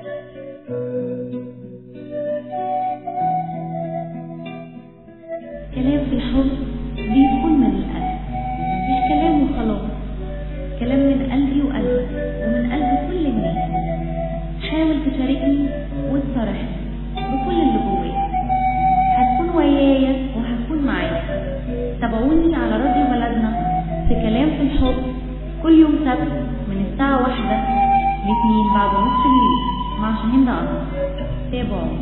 كلام في الحب بيكون من القلب مش كلام وخلاص كلام من قلبي وقلبك ومن قلب كل الناس حاول تشاركني وتصارحني بكل اللي جواك هتكون ويايا وهتكون معاك تابعوني على راديو بلدنا في كلام في الحب كل يوم سبت من الساعة واحدة لاتنين بعد نص الليل مع شاهين أنور تابعوا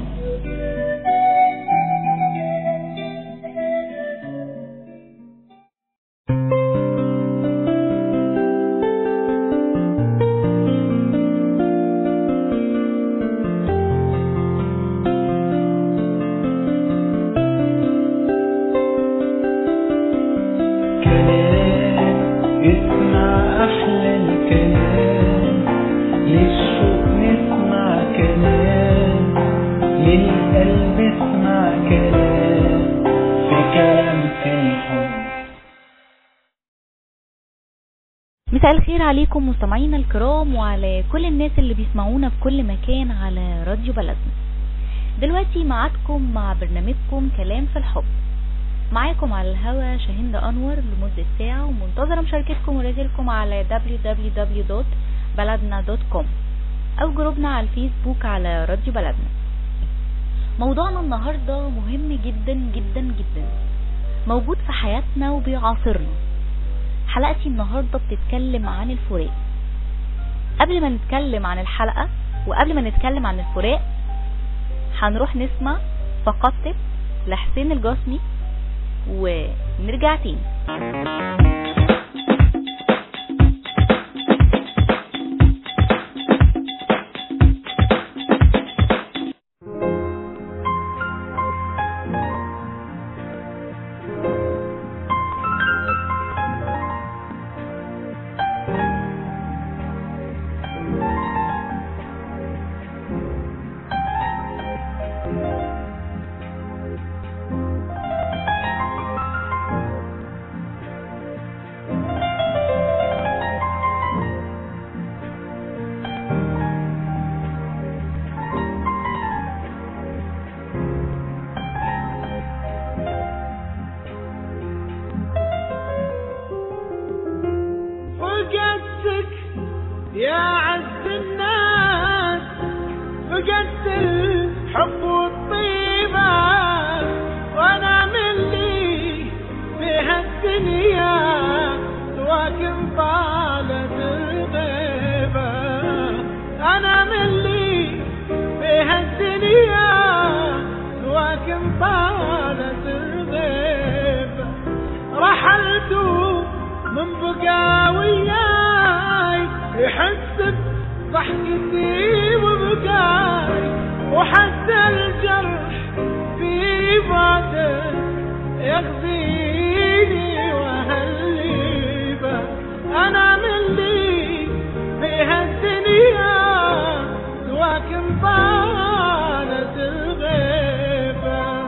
كلام اسمع أحلى الكلام للشوق نسمع كلام للقلب اسمع كلام في كلام في الحب مساء الخير عليكم مستمعينا الكرام وعلى كل الناس اللي بيسمعونا في كل مكان على راديو بلدنا دلوقتي معادكم مع برنامجكم كلام في الحب معاكم على الهوا شاهين أنور لمدة ساعة ومنتظرة مشاركتكم ورسائلكم على www.بلدنا.com أو جروبنا على الفيسبوك على راديو بلدنا موضوعنا النهاردة مهم جدا جدا جدا موجود في حياتنا وبيعاصرنا حلقتي النهاردة بتتكلم عن الفراق قبل ما نتكلم عن الحلقة وقبل ما نتكلم عن الفراق هنروح نسمع فقدتك لحسين الجسمي ونرجع تاني فقدتك يا عز الناس فقدت الحب والطيبة وانا من لي بهالدنيا سواك طالت الغيبة انا من لي بهالدنيا سواك طالت الغيبة رحلت من بقى وياي يحس بضحكتي وبكاي وحتى الجرح في بعدك يغذيني وهالليبة أنا من لي بهالدنيا سواك طالت الغيبة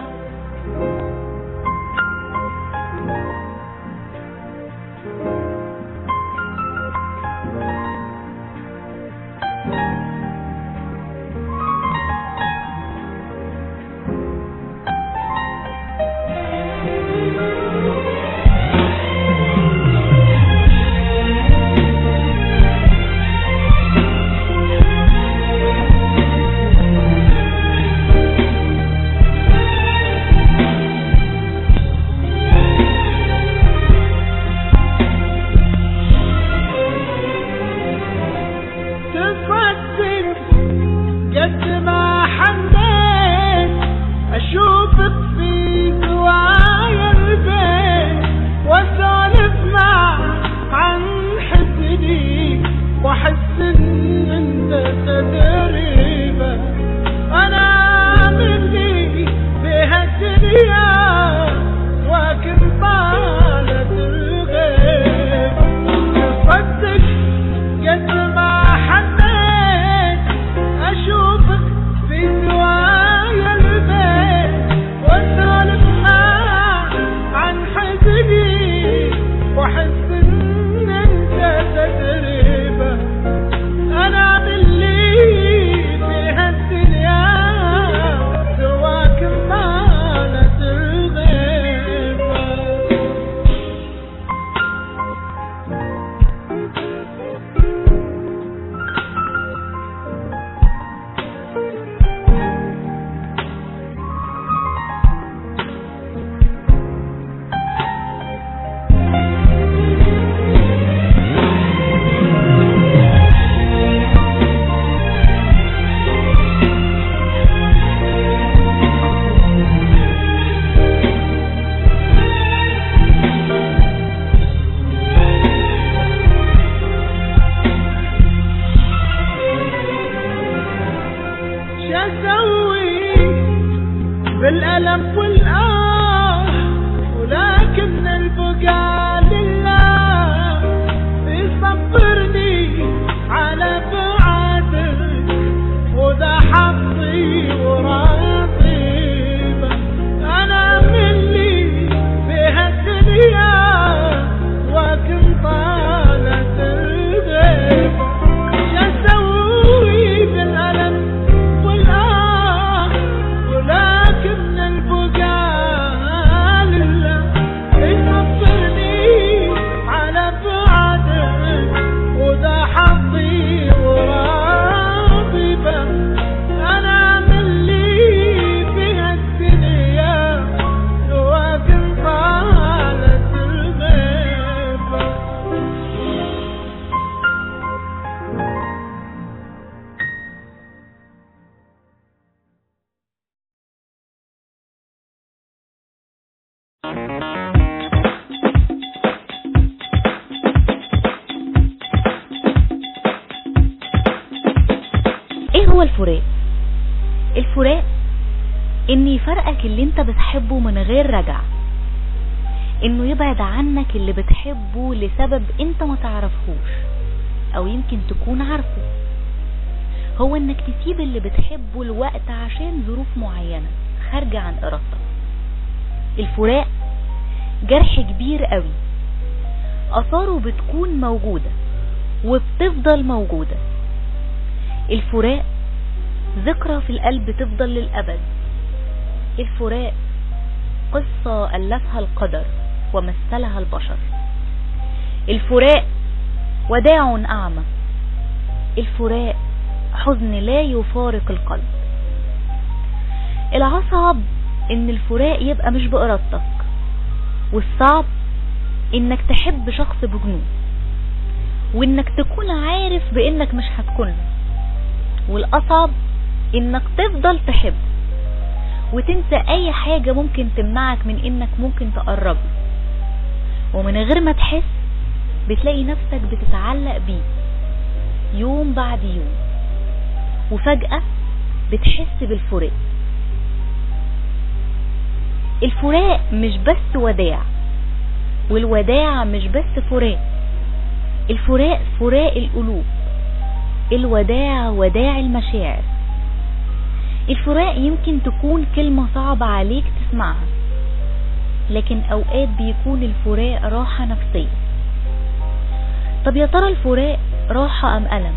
تصدق قد ما حنيت اشوفك في دوايا البيت واسولف معك عن حزني واحس ان انت تدري بس انا مني بهالدنيا واكن طالت الغيب تصدق قد ما حنيت اشوفك في دوايا البيت واسولف معك عن حزني واحس ان انت تدري بس انا باللي يسوي بالألم والآه ولكن البقاء لله يصبرني على بعدك وذا حظي وراضي بك. أنا مني بهالدنيا وكن طالت الغيبة يسوي بالألم والآه ولكن البقاء لله يصبرني على بعدك وذا حظي وراضي بك أنا ملي بها الدنيا وكن طالت الغيبة ايه هو الفراق الفراق ان يفرقك اللي انت بتحبه من غير رجع انه يبعد عنك اللي بتحبه لسبب انت ما تعرفهوش او يمكن تكون عارفه هو انك تسيب اللي بتحبه لوقت عشان ظروف معينة خارجة عن ارادتك الفراق جرح كبير قوي اثاره بتكون موجودة وبتفضل موجودة الفراق ذكرى في القلب تفضل للأبد الفراق قصة ألفها القدر ومثلها البشر الفراق وداع أعمى الفراق حزن لا يفارق القلب العصب ان الفراق يبقى مش بإرادتك والصعب انك تحب شخص بجنون وانك تكون عارف بانك مش هتكون له والاصعب انك تفضل تحب وتنسى اي حاجة ممكن تمنعك من انك ممكن تقرب له ومن غير ما تحس بتلاقي نفسك بتتعلق بيه يوم بعد يوم وفجأة بتحس بالفراق الفراق مش بس وداع والوداع مش بس فراق الفراق فراق القلوب الوداع وداع المشاعر الفراق يمكن تكون كلمة صعبة عليك تسمعها لكن اوقات بيكون الفراق راحة نفسية طب يا ترى الفراق راحة ام ألم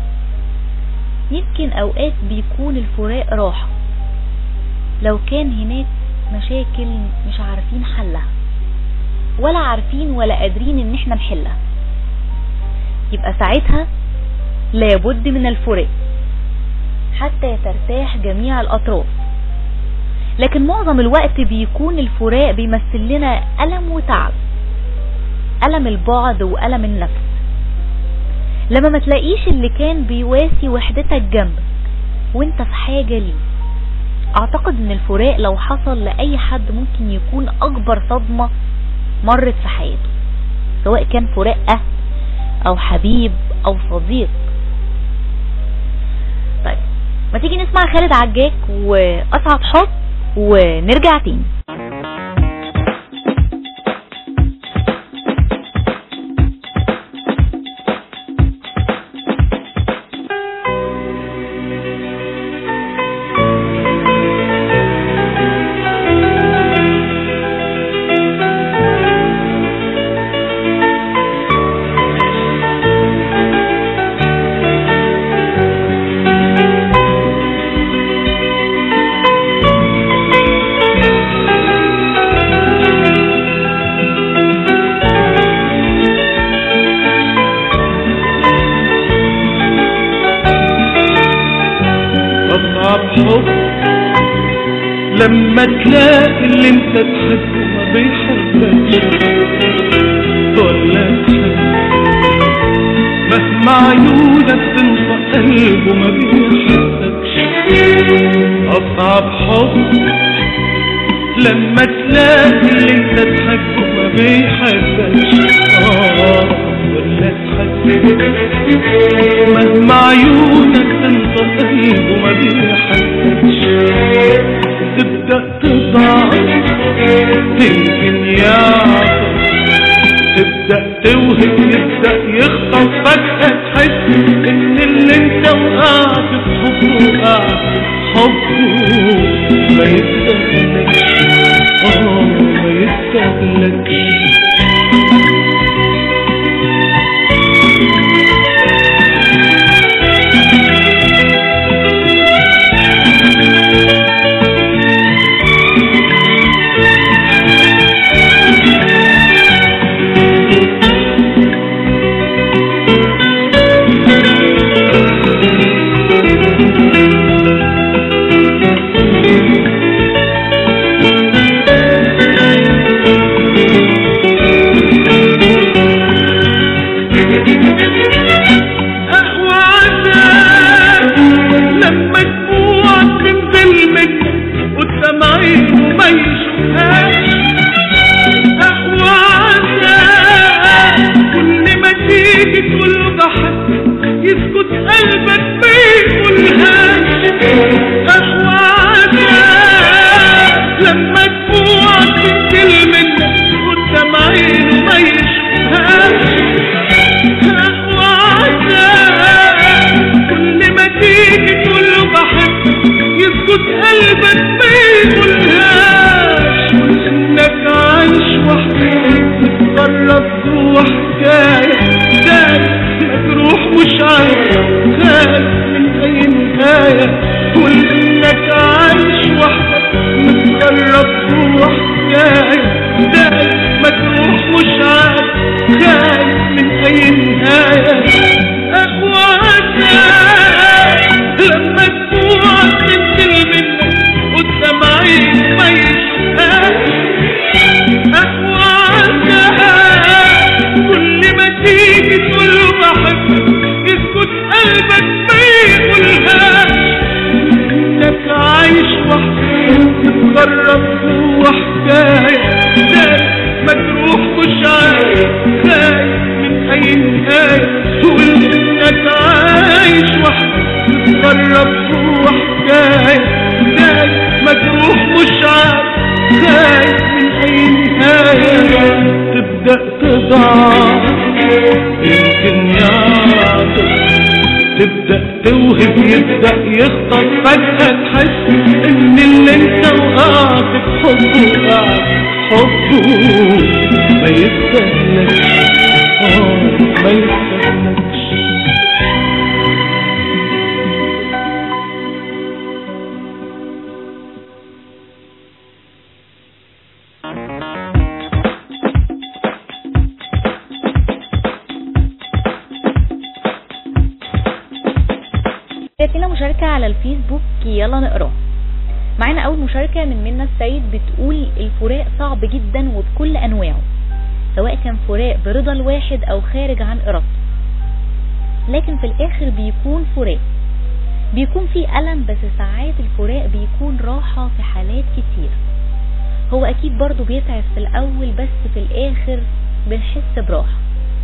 يمكن اوقات بيكون الفراق راحة لو كان هناك مشاكل مش عارفين حلها ولا عارفين ولا قادرين ان احنا نحلها يبقى ساعتها لابد من الفراق حتى ترتاح جميع الأطراف لكن معظم الوقت بيكون الفراق بيمثل لنا ألم وتعب ألم البعد وألم النفس لما ما تلاقيش اللي كان بيواسي وحدتك جنبك وانت في حاجة ليه اعتقد ان الفراق لو حصل لأي حد ممكن يكون اكبر صدمة مرت في حياته سواء كان فراق اهل او حبيب او صديق طيب ما تيجي نسمع خالد عجاك واصعب حب ونرجع تاني أصعب حب لما تلاقي اللي انت تحبه ما بيحبكش ولا تحب مهما عيونك تنطق قلبه ما بيحبكش أصعب حب لما تلاقي اللي انت تحبه ما بيحبكش آه ولا تحب مهما عيونك تنطق قلبه ما بيحبكش يمكن يعطف تبدأ توهق يبدأ يخطف فجأة تحس ان اللي انت وقعت في حبه وقعت في حبه ما يستهلكش اه ما يستهلكش أقوى عذاب لما دموعك تنزل منك قدام عينه ما يشوفهاش أقوى عذاب كل ما تيجي تقول له بحبك يسكت قلبك ما يقولهاش أقوى عذاب لما دموعك تنزل منك قدام عينه ما يشوفهاش أقوى عذاب كل ما تيجي تقول له بحبك يسكت قلبك ما يقولهاش انك عايش وحدك تتغرب جوا حكاية دايس مجروح مش عارف خايف من اي نهاية قول انك عايش وحدك متغرب جوا حكاية دايس مجروح مش عارف خايف من اي نهاية اقوى عذاب لما دموع تنزل منك قدام عين ما يشوفهاش اقوى عذاب كل ما تيجي تقول له بحبك يسكت قلبك ما يقولهاش انك عايش وحدك تتغرب جوا حكاية دايس مجروح مش عارف خايف من اي نهاية تقول انك عايش وحدك تتغرب جوا حكاية دايس مجروح مش عارف خايف من اي نهاية تبدأ تضعف يمكن يعطف تبدأ توهب يبدأ يخطف فجأة تحس ان اللي انت وقعت في حبه وقعت في حبه ما يستهلكش اه ما يستهلكش جات لنا مشاركة على الفيسبوك يلا نقراه معانا أول مشاركة من منى السيد بتقول الفراق صعب جدا وبكل أنواعه سواء كان فراق برضا الواحد أو خارج عن إرادته لكن في الآخر بيكون فراق بيكون في ألم بس ساعات الفراق بيكون راحة في حالات كتير هو أكيد برضو بيتعب في الأول بس في الآخر بنحس براحة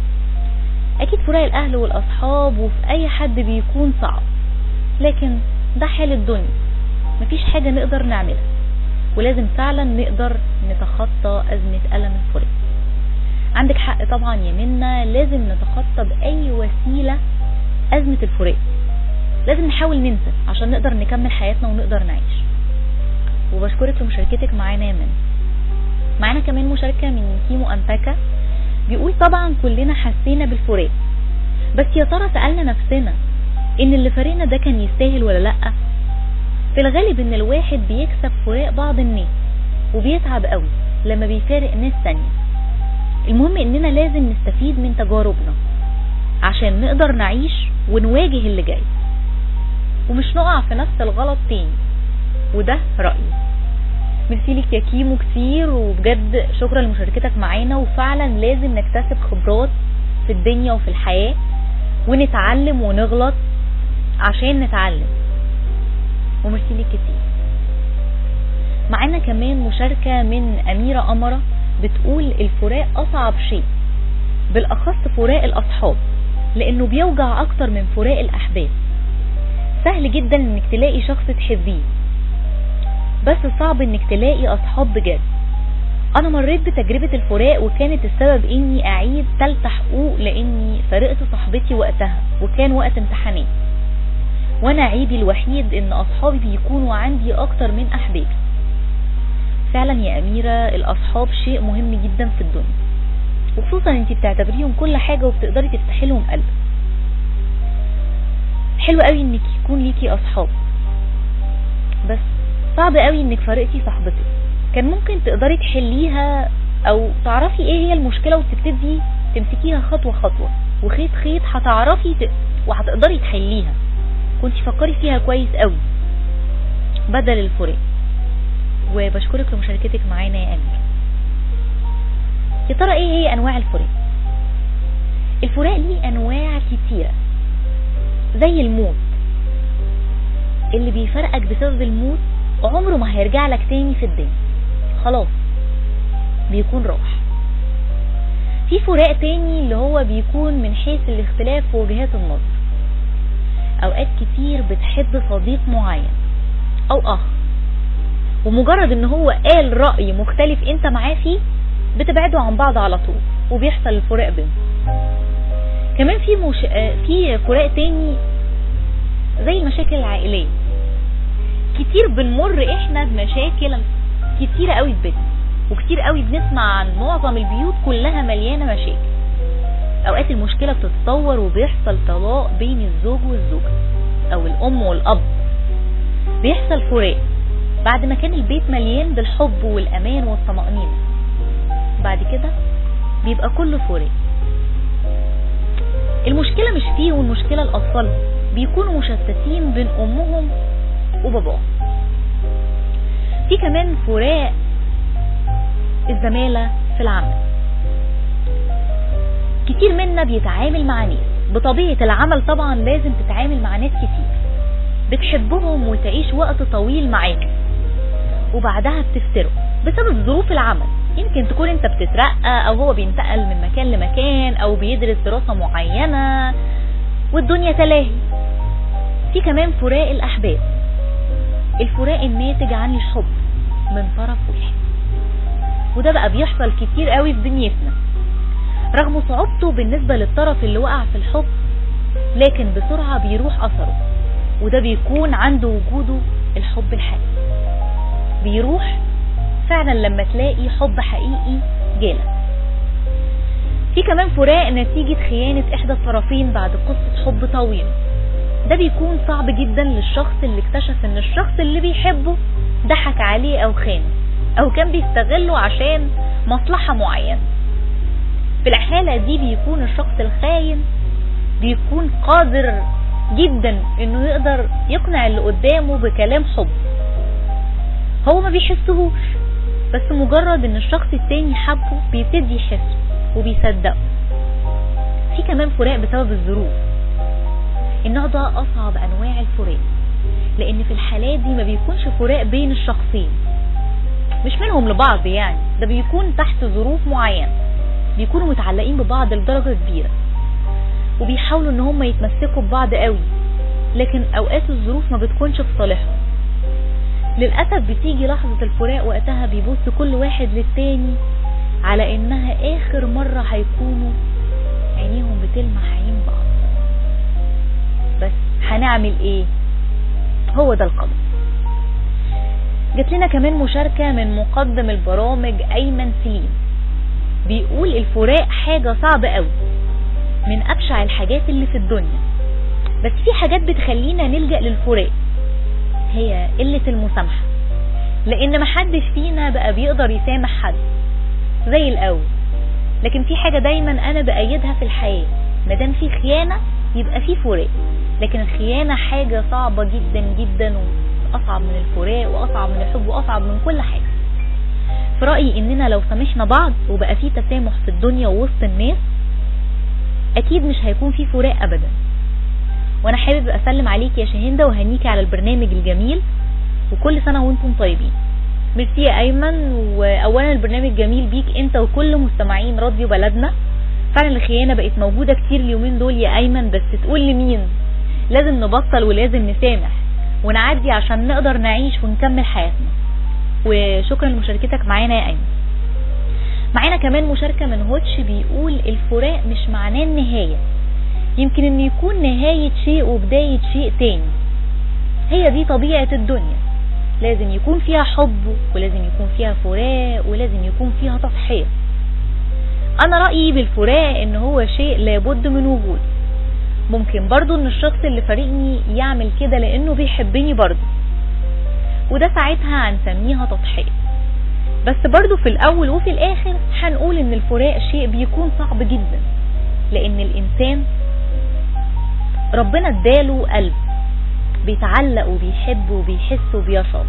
أكيد فراق الأهل والأصحاب وفي أي حد بيكون صعب لكن ده حال الدنيا مفيش حاجة نقدر نعملها ولازم فعلا نقدر نتخطى أزمة ألم الفراق عندك حق طبعا يا منى لازم نتخطى بأي وسيلة أزمة الفراق لازم نحاول ننسى عشان نقدر نكمل حياتنا ونقدر نعيش وبشكرك لمشاركتك معانا يا منى معانا كمان مشاركة من كيمو أنتاكا بيقول طبعا كلنا حسينا بالفراق بس يا ترى سألنا نفسنا ان اللي فارقنا ده كان يستاهل ولا لأ في الغالب ان الواحد بيكسب فراق بعض الناس وبيتعب قوي لما بيفارق ناس تانية المهم اننا لازم نستفيد من تجاربنا عشان نقدر نعيش ونواجه اللي جاي ومش نقع في نفس الغلط تاني وده رأيي ميرسي لك يا كيمو كتير وبجد شكرا لمشاركتك معانا وفعلا لازم نكتسب خبرات في الدنيا وفي الحياة ونتعلم ونغلط عشان نتعلم وميرسي لك كتير معانا كمان مشاركة من أميرة قمرة بتقول الفراق أصعب شيء بالأخص فراق الأصحاب لأنه بيوجع أكتر من فراق الأحباب سهل جدا إنك تلاقي شخص تحبيه بس صعب إنك تلاقي أصحاب بجد انا مريت بتجربة الفراق وكانت السبب اني اعيد تالتة حقوق لاني فارقت صاحبتي وقتها وكان وقت امتحانات وانا عيبي الوحيد ان اصحابي بيكونوا عندي اكتر من احبابي فعلا يا اميرة الاصحاب شيء مهم جدا في الدنيا وخصوصا انت بتعتبريهم كل حاجة وبتقدري تفتحي لهم قلبك حلو قوي انك يكون ليكي اصحاب بس صعب قوي انك فارقتي صاحبتك كان ممكن تقدري تحليها او تعرفي ايه هي المشكلة وتبتدي تمسكيها خطوة خطوة وخيط خيط هتعرفي ت... وهتقدري تحليها كنت فكري فيها كويس قوي بدل الفراق وبشكرك لمشاركتك معانا يا امير يا ترى ايه هي انواع الفراق الفراق ليه انواع كتيرة زي الموت اللي بيفرقك بسبب الموت عمره ما هيرجع لك تاني في الدنيا خلاص بيكون راح في فراق تاني اللي هو بيكون من حيث الاختلاف في وجهات النظر اوقات كتير بتحب صديق معين او اخ ومجرد ان هو قال رأي مختلف انت معاه فيه بتبعدوا عن بعض على طول وبيحصل الفراق بينهم كمان في مش... آه، في فراق تاني زي المشاكل العائلية كتير بنمر احنا بمشاكل كتيرة قوي في بيتنا وكتير قوي بنسمع عن معظم البيوت كلها مليانة مشاكل اوقات المشكلة بتتطور وبيحصل طلاق بين الزوج والزوجة او الام والاب بيحصل فراق بعد ما كان البيت مليان بالحب والامان والطمأنينة بعد كده بيبقى كله فراق المشكلة مش فيه والمشكلة الأطفال بيكونوا مشتتين بين أمهم وباباهم في كمان فراق الزمالة في العمل كتير منا بيتعامل مع ناس بطبيعة العمل طبعا لازم تتعامل مع ناس كتير بتحبهم وتعيش وقت طويل معاهم وبعدها بتفتروا بسبب ظروف العمل يمكن تكون انت بتترقى او هو بينتقل من مكان لمكان او بيدرس دراسة معينة والدنيا تلاهي في كمان فراق الاحباب الفراق الناتج عن الحب من طرف واحد وده بقى بيحصل كتير قوي في دنيتنا رغم صعوبته بالنسبة للطرف اللي وقع في الحب لكن بسرعة بيروح أثره وده بيكون عند وجوده الحب الحقيقي بيروح فعلا لما تلاقي حب حقيقي جالك في كمان فراق نتيجة خيانة إحدى الطرفين بعد قصة حب طويلة ده بيكون صعب جدا للشخص اللي اكتشف ان الشخص اللي بيحبه ضحك عليه او خانه او كان بيستغله عشان مصلحة معينة في الحالة دي بيكون الشخص الخاين بيكون قادر جدا انه يقدر يقنع اللي قدامه بكلام حب هو ما بيحسهوش بس مجرد ان الشخص التاني حبه بيبتدي يحسه وبيصدقه في كمان فراق بسبب الظروف النوع ده اصعب انواع الفراق لان في الحالات دي ما بيكونش فراق بين الشخصين مش منهم لبعض يعني ده بيكون تحت ظروف معينة بيكونوا متعلقين ببعض لدرجة كبيرة وبيحاولوا ان هم يتمسكوا ببعض قوي لكن اوقات الظروف ما بتكونش في صالحهم للأسف بتيجي لحظة الفراق وقتها بيبص كل واحد للتاني على انها اخر مرة هيكونوا عينيهم بتلمح عين بعض بس هنعمل ايه هو ده القدر جات لنا كمان مشاركة من مقدم البرامج ايمن سليم بيقول الفراق حاجة صعبة قوي من ابشع الحاجات اللي في الدنيا بس في حاجات بتخلينا نلجأ للفراق هي قلة المسامحة لان محدش فينا بقى بيقدر يسامح حد زي الاول لكن في حاجة دايما انا بأيدها في الحياة مادام في خيانة يبقى في فراق لكن الخيانة حاجة صعبة جدا جدا واصعب من الفراق واصعب من الحب واصعب من كل حاجة في رأيي اننا لو سامحنا بعض وبقى في تسامح في الدنيا ووسط الناس اكيد مش هيكون في فراق ابدا وانا حابب اسلم عليك يا شاهندة وهنيكي على البرنامج الجميل وكل سنة وانتم طيبين ميرسي يا ايمن واولا البرنامج جميل بيك انت وكل مستمعين راديو بلدنا فعلا الخيانة بقت موجودة كتير اليومين دول يا ايمن بس تقول لمين لازم نبطل ولازم نسامح ونعدي عشان نقدر نعيش ونكمل حياتنا وشكرا لمشاركتك معانا يا ايمن معانا كمان مشاركة من هوتش بيقول الفراق مش معناه النهاية يمكن ان يكون نهاية شيء وبداية شيء تاني هي دي طبيعة الدنيا لازم يكون فيها حب ولازم يكون فيها فراق ولازم يكون فيها تضحية انا رأيي بالفراق ان هو شيء لابد من وجوده ممكن برضو ان الشخص اللي فارقني يعمل كده لانه بيحبني برضو وده ساعتها هنسميها تضحية بس برضو في الاول وفي الاخر هنقول ان الفراق شيء بيكون صعب جدا لان الانسان ربنا اداله قلب بيتعلق وبيحب وبيحس وبيشعر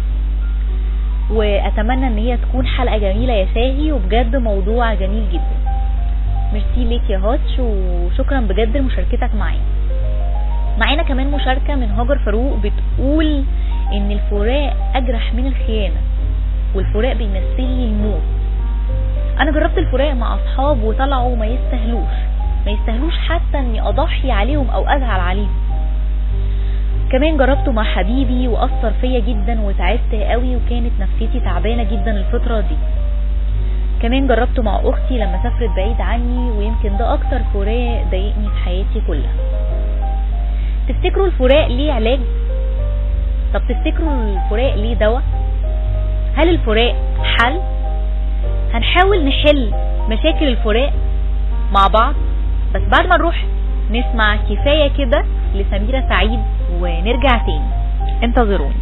واتمنى ان هي تكون حلقة جميلة يا شاهي وبجد موضوع جميل جدا ميرسي ليك يا هاتش وشكرا بجد لمشاركتك معايا معانا كمان مشاركة من هاجر فاروق بتقول ان الفراق اجرح من الخيانة والفراق بيمثل لي الموت انا جربت الفراق مع اصحاب وطلعوا ما يستاهلوش ما يستاهلوش حتى اني اضحي عليهم او ازعل عليهم كمان جربته مع حبيبي واثر فيا جدا وتعبت قوي وكانت نفسيتي تعبانه جدا الفتره دي كمان جربته مع اختي لما سافرت بعيد عني ويمكن ده اكتر فراق ضايقني في حياتي كلها تفتكروا الفراق ليه علاج طب تفتكروا الفراق ليه دواء هل الفراق حل هنحاول نحل مشاكل الفراق مع بعض بس بعد ما نروح نسمع كفاية كده لسميرة سعيد ونرجع تاني انتظروني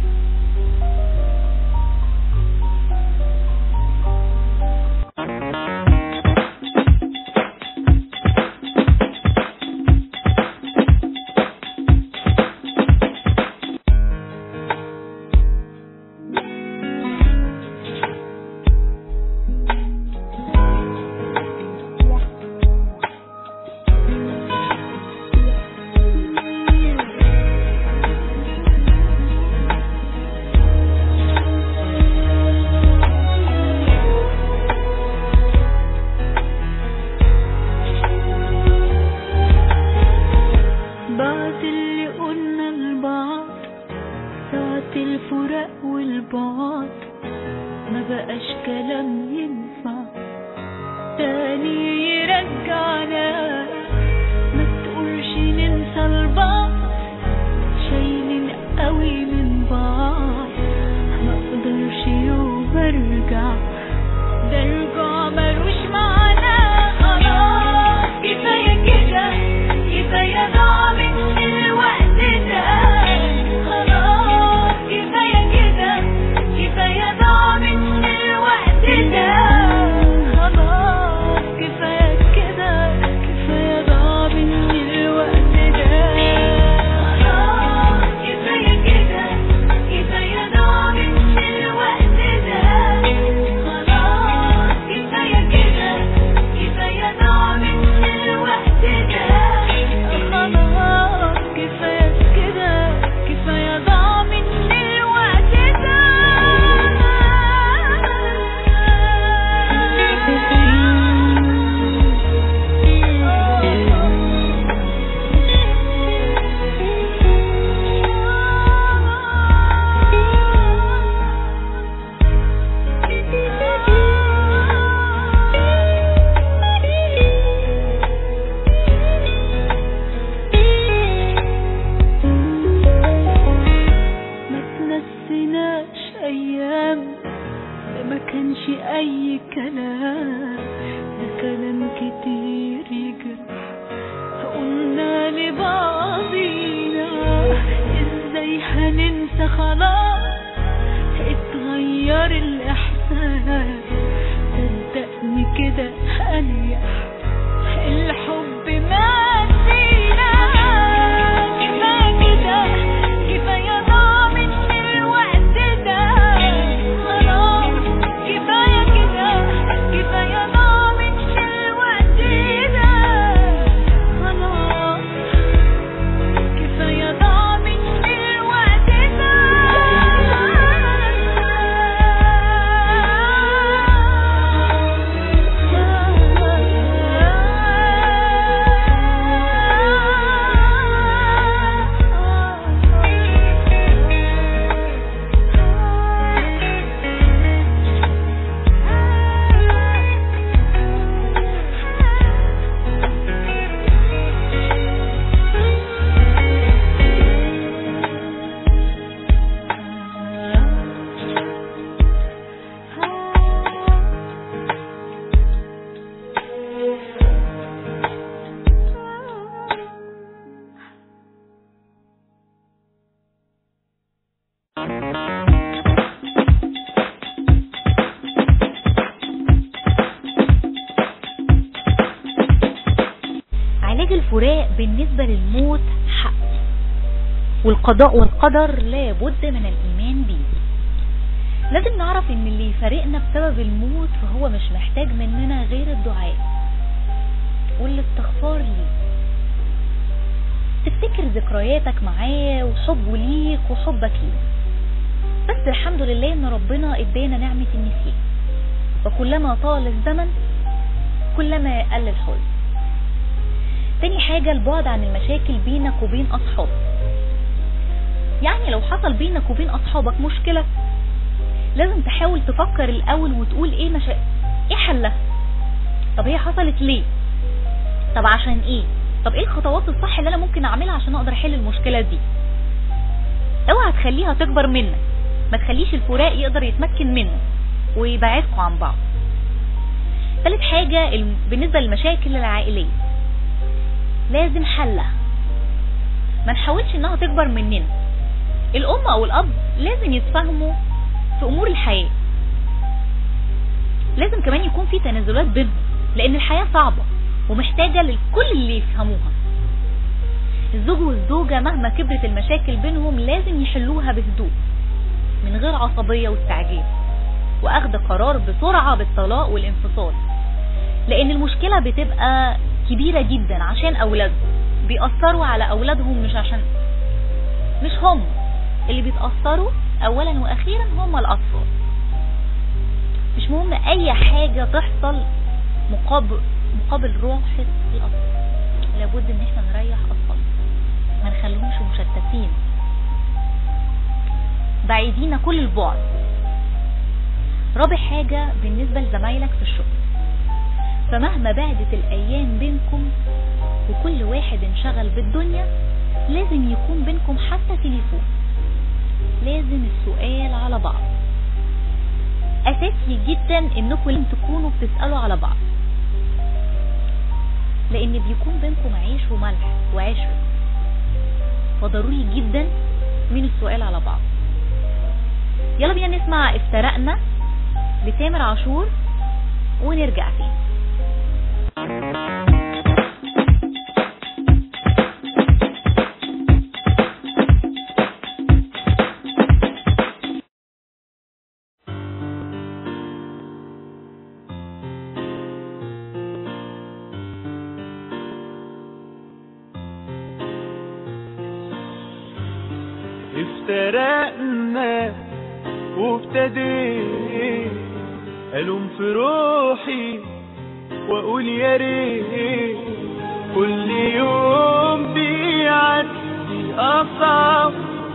بعد اللي قلنا لبعض ساعة الفراق والبعد ما بقاش كلام ينفع تاني يرجعنا ما تقولش ننسى لبعض شايلين قوي من بعض ما اقدرش يوم ارجع ده رجوع ملوش معنى خلاص كفاية كده كفاية ضاع من الوقت ده خلاص كفاية كده كفاية ضاع من الوقت ده خلاص كفاية كده كفاية ضاع من الوقت ده خلاص كفاية كده كفاية ضاع من الوقت ده خلاص كفاية كده كفاية ضاع من الوقت ده خلاص كفاية كده كفاية ضاع من الوقت ما تنسيناش ايام ده ما كانش اي كلام ده كلام كتير يجرح قلنا لبعضينا ازاي هننسى خلاص اتغير الاحساس صدقني كده اريح الحب ما فينا كفايه كده كفايه ضاع من الوقت ده خلاص كفايه كده كفايه ضاع من الوقت ده خلاص كفايه ضاع من الوقت ده الفراق بالنسبة للموت حق والقضاء والقدر لابد من الإيمان بيه لازم نعرف ان اللي يفارقنا بسبب الموت فهو مش محتاج مننا غير الدعاء والاستغفار ليه تفتكر ذكرياتك معاه وحبه ليك وحبك ليه بس الحمد لله ان ربنا ادانا نعمة النسيان وكلما طال الزمن كلما قل الحزن تاني حاجة البعد عن المشاكل بينك وبين أصحابك يعني لو حصل بينك وبين أصحابك مشكلة لازم تحاول تفكر الأول وتقول إيه مشا... إيه حلها طب هي حصلت ليه طب عشان إيه طب إيه الخطوات الصح اللي أنا ممكن أعملها عشان أقدر أحل المشكلة دي اوعى تخليها تكبر منك ما تخليش الفراق يقدر يتمكن منه ويبعدكم عن بعض ثالث حاجة الم- بالنسبة للمشاكل العائلية لازم حلها ما نحاولش انها تكبر مننا الام او الاب لازم يتفاهموا في امور الحياة لازم كمان يكون في تنازلات بينهم لان الحياة صعبة ومحتاجة للكل اللي يفهموها الزوج والزوجة مهما كبرت المشاكل بينهم لازم يحلوها بهدوء من غير عصبية واستعجال واخد قرار بسرعة بالطلاق والانفصال لان المشكلة بتبقى كبيرة جدا عشان اولادهم بيأثروا على اولادهم مش عشان مش هم اللي بيتأثروا اولا واخيرا هم الاطفال مش مهم اي حاجة تحصل مقابل مقابل راحة الاطفال لابد ان احنا نريح اطفالنا ما نخليهمش مشتتين بعيدين كل البعد رابع حاجة بالنسبة لزمايلك في الشغل فمهما بعدت الأيام بينكم وكل واحد انشغل بالدنيا لازم يكون بينكم حتى تليفون لازم السؤال على بعض أساسي جدا انكم لازم تكونوا بتسألوا على بعض لأن بيكون بينكم عيش وملح وعشرة فضروري جدا من السؤال على بعض يلا بينا نسمع افترقنا لتامر عاشور ونرجع تاني افترقنا وابتديت ألوم في روحي وأقول يا ريت كل يوم بيعدي أصعب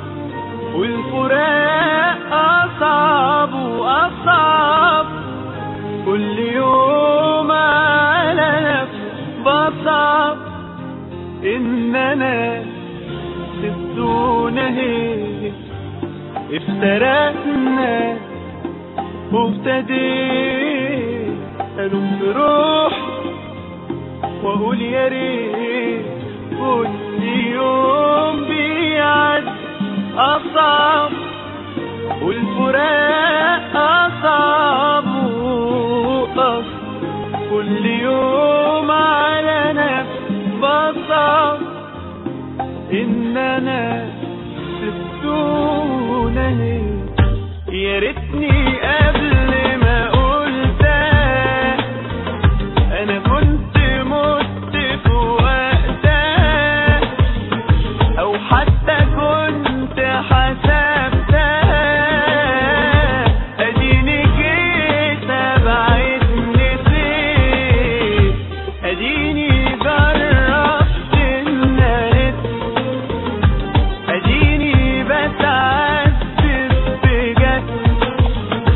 والفراق أصعب وأصعب كل يوم على نفسي بصعب إن أنا سبتونا هيك افترقنا وابتديت ألوم في روحي وأقول يا ريت كل يوم بيعدي أصعب والفراق أصعب وأصعب كل يوم على نفسي بصعب إن أنا سبتونا ليه يا ريتني قبل ما قلت انا كنت مت في وقتها او حتى كنت حسبتها اديني جيت ابعد نسيت اديني جربت النهايه اديني بتعذب بجد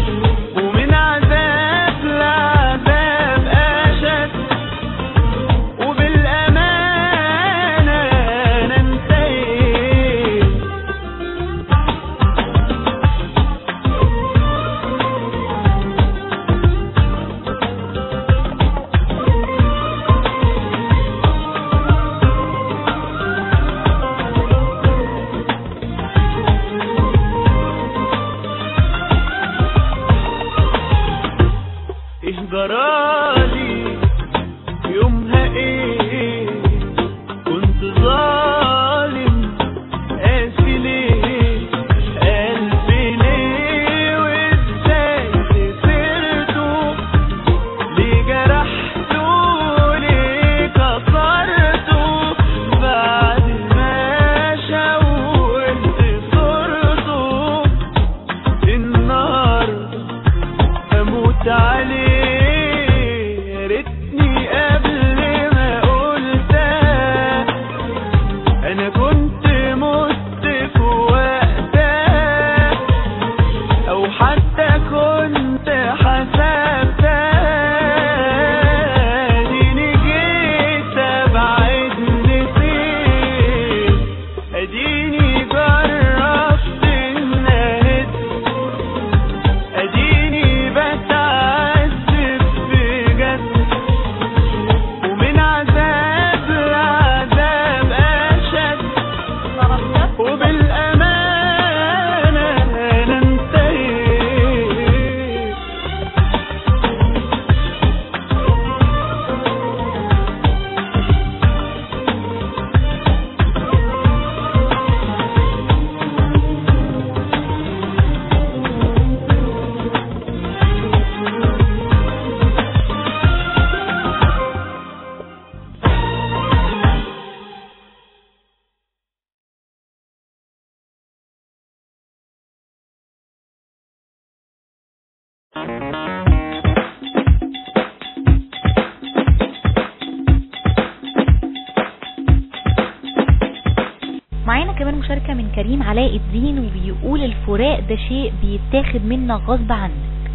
معانا كمان مشاركة من كريم علاء الدين وبيقول الفراق ده شيء بيتاخد منك غصب عنك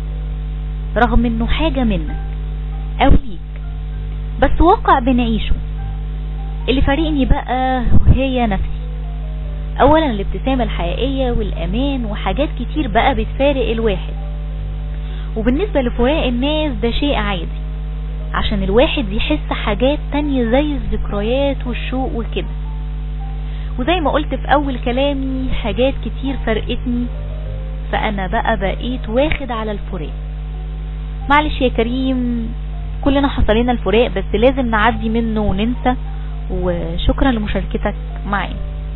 رغم انه حاجة منك او ليك بس واقع بنعيشه اللي فارقني بقى هي نفسي اولا الابتسامة الحقيقية والامان وحاجات كتير بقى بتفارق الواحد وبالنسبة لفراق الناس ده شيء عادي عشان الواحد يحس حاجات تانية زي الذكريات والشوق وكده وزي ما قلت في اول كلامي حاجات كتير فرقتني فانا بقى بقيت واخد على الفراق معلش يا كريم كلنا حصل لنا الفراق بس لازم نعدي منه وننسى وشكرا لمشاركتك معايا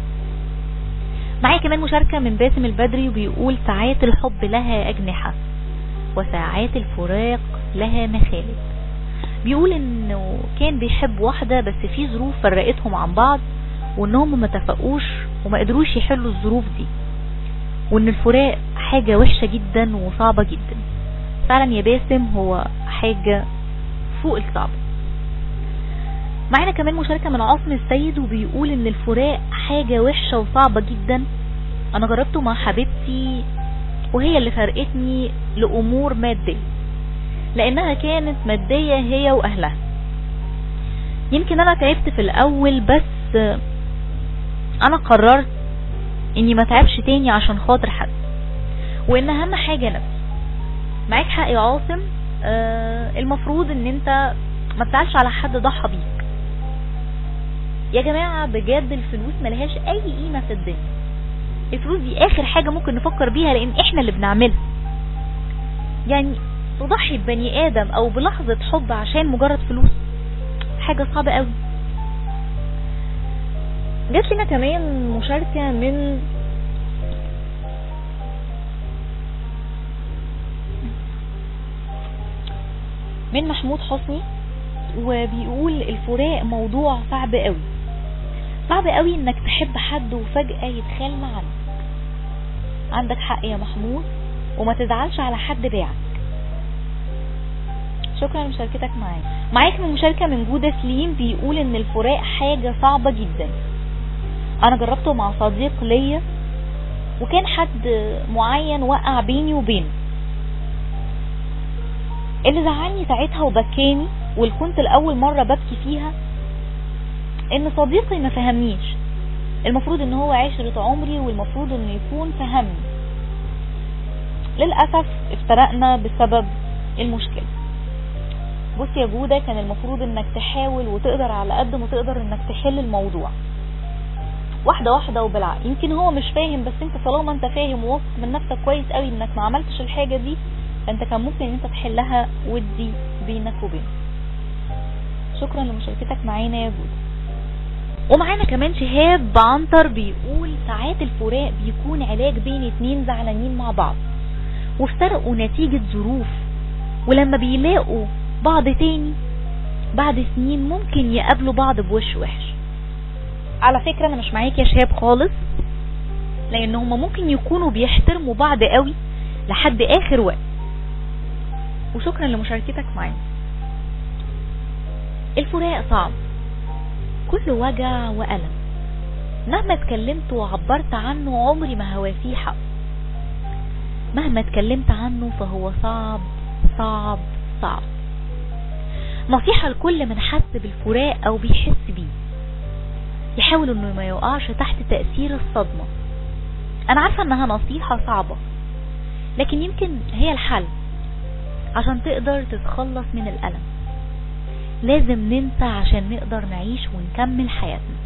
معايا كمان مشاركة من باسم البدري وبيقول ساعات الحب لها أجنحة وساعات الفراق لها مخالب بيقول انه كان بيحب واحدة بس في ظروف فرقتهم عن بعض وانهم ما اتفقوش وما قدروش يحلوا الظروف دي وان الفراق حاجة وحشة جدا وصعبة جدا فعلا يا باسم هو حاجة فوق الصعب معانا كمان مشاركة من عاصم السيد وبيقول ان الفراق حاجة وحشة وصعبة جدا انا جربته مع حبيبتي وهي اللي فرقتني لامور مادية لانها كانت مادية هي واهلها يمكن انا تعبت في الاول بس انا قررت اني ما تعبش تاني عشان خاطر حد وان اهم حاجة نفسي معاك حق يا عاصم آه المفروض ان انت ما تزعلش على حد ضحى بيك يا جماعة بجد الفلوس ملهاش اي قيمة في الدنيا الفلوس دي اخر حاجة ممكن نفكر بيها لان احنا اللي بنعملها يعني تضحي ببني ادم او بلحظة حب عشان مجرد فلوس حاجة صعبة قوي جات لنا كمان مشاركة من من محمود حسني وبيقول الفراق موضوع صعب قوي صعب قوي انك تحب حد وفجأة يتخلى عنك عندك حق يا محمود وما تزعلش على حد باعك شكرا لمشاركتك معايا معاك من مشاركة من جودة سليم بيقول ان الفراق حاجة صعبة جدا انا جربته مع صديق ليا وكان حد معين وقع بيني وبينه اللي زعلني ساعتها وبكاني واللي كنت الاول مرة ببكي فيها ان صديقي ما فهمنيش المفروض ان هو عشرة عمري والمفروض انه يكون فهمني للأسف افترقنا بسبب المشكلة بص يا جودة كان المفروض انك تحاول وتقدر على قد ما تقدر انك تحل الموضوع واحدة واحدة وبالعقل يمكن هو مش فاهم بس انت طالما انت فاهم وواثق من نفسك كويس قوي انك ما عملتش الحاجة دي فانت كان ممكن ان انت تحلها ودي بينك وبينه شكرا لمشاركتك معانا يا جودة ومعانا كمان شهاب عنتر بيقول ساعات الفراق بيكون علاج بين اتنين زعلانين مع بعض وافترقوا نتيجة ظروف ولما بيلاقوا بعض تاني بعد سنين ممكن يقابلوا بعض بوش وحش على فكرة انا مش معاك يا شهاب خالص لان هما ممكن يكونوا بيحترموا بعض قوي لحد اخر وقت وشكرا لمشاركتك معانا الفراق صعب كله وجع وألم مهما اتكلمت وعبرت عنه عمري ما هوافيه حق مهما اتكلمت عنه فهو صعب صعب صعب نصيحة لكل من حس بالفراق او بيحس بيه يحاول انه ما يقعش تحت تأثير الصدمة انا عارفة انها نصيحة صعبة لكن يمكن هي الحل عشان تقدر تتخلص من الألم لازم ننسى عشان نقدر نعيش ونكمل حياتنا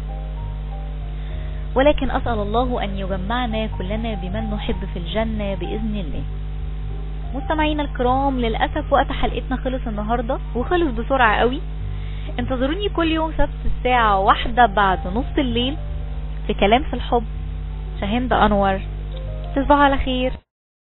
ولكن أسأل الله أن يجمعنا كلنا بمن نحب في الجنة بإذن الله مستمعينا الكرام للأسف وقت حلقتنا خلص النهاردة وخلص بسرعة قوي انتظروني كل يوم سبت الساعة واحدة بعد نص الليل في كلام في الحب شاهند أنور تصبحوا على خير